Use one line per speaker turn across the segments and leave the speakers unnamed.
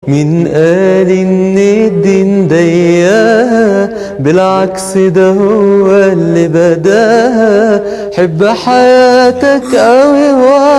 مين قال ان الدين ضيقها بالعكس ده هو اللي بداها حب حياتك قوي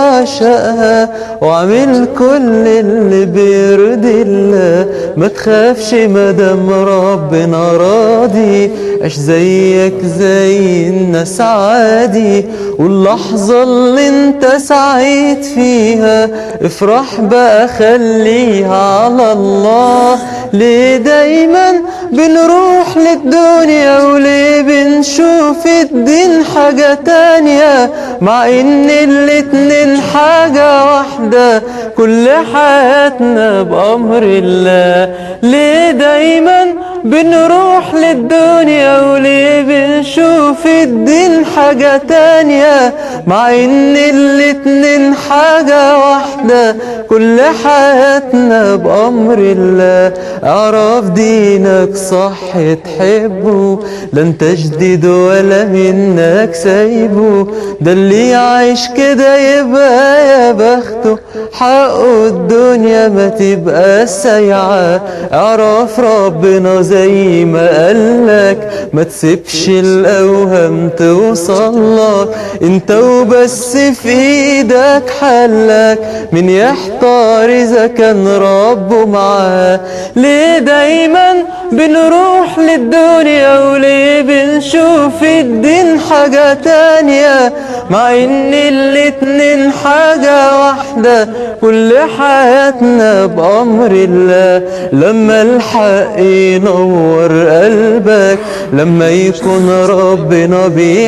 وعشقها واعمل كل اللي بيرضي الله ما تخافش مادام ربنا راضي عيش زيك زي الناس عادي واللحظة اللي انت سعيد فيها افرح بقى خليها على الله ليه دايما بنروح للدنيا وليه بنشوف الدين حاجة تانية مع ان الاتنين حاجة واحدة كل حياتنا بأمر الله ليه دايما بنروح للدنيا وليه بنشوف الدين حاجة تانية مع ان الاتنين حاجة واحدة كل حياتنا بأمر الله اعرف دينك صح تحبه لا انت جديد ولا منك سايبه ده اللي عايش كده يبقى يا بخته حقه الدنيا ما تبقى سيعة اعرف ربنا زي ما قالك ما تسيبش الاوهام توصل لك انت وبس في ايدك حلك من يحتار اذا كان ربه معاه ليه دايما بنروح للدنيا وليه بنشوف الدين حاجة تانية مع ان الاتنين حاجة واحدة كل حياتنا بأمر الله لما الحق ينور قلبك لما يكون ربنا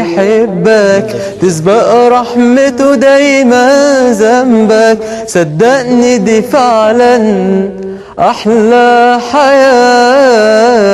بيحبك تسبق رحمته دايما ذنبك صدقني دي فعلا أحلى حياة